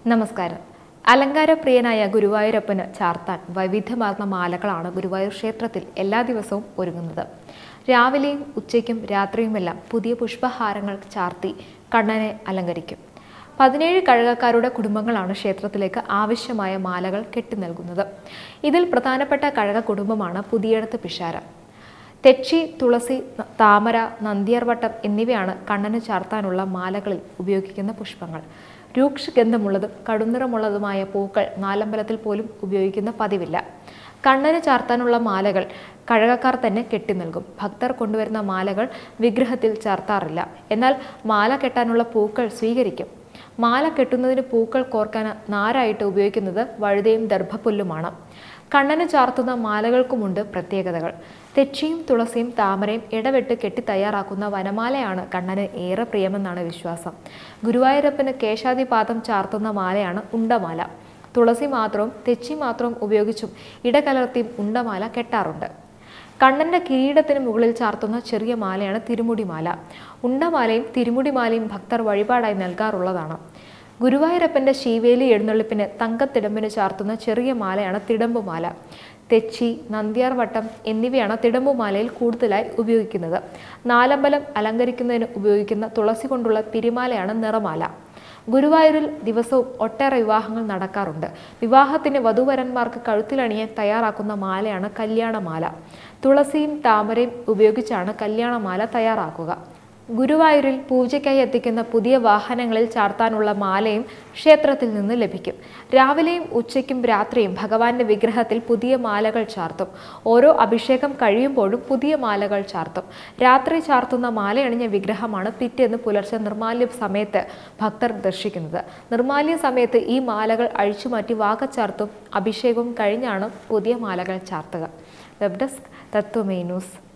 നമസ്കാരം അലങ്കാരപ്രിയനായ ഗുരുവായൂരപ്പന് ചാർത്താൻ വൈവിധ്യമാർന്ന മാലകളാണ് ഗുരുവായൂർ ക്ഷേത്രത്തിൽ എല്ലാ ദിവസവും ഒരുങ്ങുന്നത് രാവിലെയും ഉച്ചയ്ക്കും രാത്രിയുമെല്ലാം പുതിയ പുഷ്പഹാരങ്ങൾ ചാർത്തി കണ്ണനെ അലങ്കരിക്കും പതിനേഴ് കഴകക്കാരുടെ കുടുംബങ്ങളാണ് ക്ഷേത്രത്തിലേക്ക് ആവശ്യമായ മാലകൾ കെട്ടി നൽകുന്നത് ഇതിൽ പ്രധാനപ്പെട്ട കഴക കുടുംബമാണ് പുതിയടത്ത് പിഷാര തെച്ചി തുളസി ന- താമര നന്ദിയർവട്ടം എന്നിവയാണ് കണ്ണന് ചാർത്താനുള്ള മാലകളിൽ ഉപയോഗിക്കുന്ന പുഷ്പങ്ങൾ രൂക്ഷഗന്ധമുള്ളതും കടുനിറമുള്ളതുമായ പൂക്കൾ നാലമ്പലത്തിൽ പോലും ഉപയോഗിക്കുന്ന പതിവില്ല കണ്ണന് ചാർത്താനുള്ള മാലകൾ കഴകക്കാർ തന്നെ കെട്ടി നൽകും ഭക്തർ കൊണ്ടുവരുന്ന മാലകൾ വിഗ്രഹത്തിൽ ചാർത്താറില്ല എന്നാൽ മാല കെട്ടാനുള്ള പൂക്കൾ സ്വീകരിക്കും മാല കെട്ടുന്നതിന് പൂക്കൾ കോർക്കാൻ നാരായിട്ട് ഉപയോഗിക്കുന്നത് വഴുതയും ദർഭപ്പുല്ലുമാണ് കണ്ണന് ചാർത്തുന്ന മാലകൾക്കുമുണ്ട് പ്രത്യേകതകൾ തെച്ചിയും തുളസിയും താമരയും ഇടവിട്ട് കെട്ടി തയ്യാറാക്കുന്ന വനമാലയാണ് കണ്ണന് ഏറെ പ്രിയമെന്നാണ് വിശ്വാസം ഗുരുവായൂരപ്പന് കേശാദിപാദം ചാർത്തുന്ന മാലയാണ് ഉണ്ടമാല തുളസി മാത്രവും തെച്ചി മാത്രവും ഉപയോഗിച്ചും ഇടകലർത്തിയും ഉണ്ടമാല കെട്ടാറുണ്ട് കണ്ണന്റെ കിരീടത്തിന് മുകളിൽ ചാർത്തുന്ന ചെറിയ മാലയാണ് തിരുമുടിമാല ഉണ്ടമാലയും തിരുമുടിമാലയും ഭക്തർ വഴിപാടായി നൽകാറുള്ളതാണ് ഗുരുവായൂരപ്പന്റെ ശീവേലി എഴുന്നള്ളിപ്പിന് തങ്കത്തിടമ്പിന് ചാർത്തുന്ന ചെറിയ മാലയാണ് തിടമ്പുമാല തെച്ചി നന്ദ്യാർ വട്ടം എന്നിവയാണ് തിടമ്പുമാലയിൽ കൂടുതലായി ഉപയോഗിക്കുന്നത് നാലമ്പലം അലങ്കരിക്കുന്നതിന് ഉപയോഗിക്കുന്ന തുളസി കൊണ്ടുള്ള തിരിമാലയാണ് നിറമാല ഗുരുവായൂരിൽ ദിവസവും ഒട്ടേറെ വിവാഹങ്ങൾ നടക്കാറുണ്ട് വിവാഹത്തിന് വധുവരന്മാർക്ക് കഴുത്തിലണിയാൻ തയ്യാറാക്കുന്ന മാലയാണ് കല്യാണമാല തുളസിയും താമരയും ഉപയോഗിച്ചാണ് കല്യാണമാല തയ്യാറാക്കുക ഗുരുവായൂരിൽ പൂജയ്ക്കായി എത്തിക്കുന്ന പുതിയ വാഹനങ്ങളിൽ ചാർത്താനുള്ള മാലയും ക്ഷേത്രത്തിൽ നിന്ന് ലഭിക്കും രാവിലെയും ഉച്ചയ്ക്കും രാത്രിയും ഭഗവാന്റെ വിഗ്രഹത്തിൽ പുതിയ മാലകൾ ചാർത്തും ഓരോ അഭിഷേകം കഴിയുമ്പോഴും പുതിയ മാലകൾ ചാർത്തും രാത്രി ചാർത്തുന്ന മാലയണിഞ്ഞ വിഗ്രഹമാണ് പിറ്റേന്ന് പുലർച്ചെ നിർമാല്യ സമയത്ത് ഭക്തർ ദർശിക്കുന്നത് നിർമാല്യ സമയത്ത് ഈ മാലകൾ അഴിച്ചുമാറ്റി വാകച്ചാർത്തും അഭിഷേകവും കഴിഞ്ഞാണ് പുതിയ മാലകൾ ചാർത്തുക വെബ് ഡെസ്ക് തത്വമേ ന്യൂസ്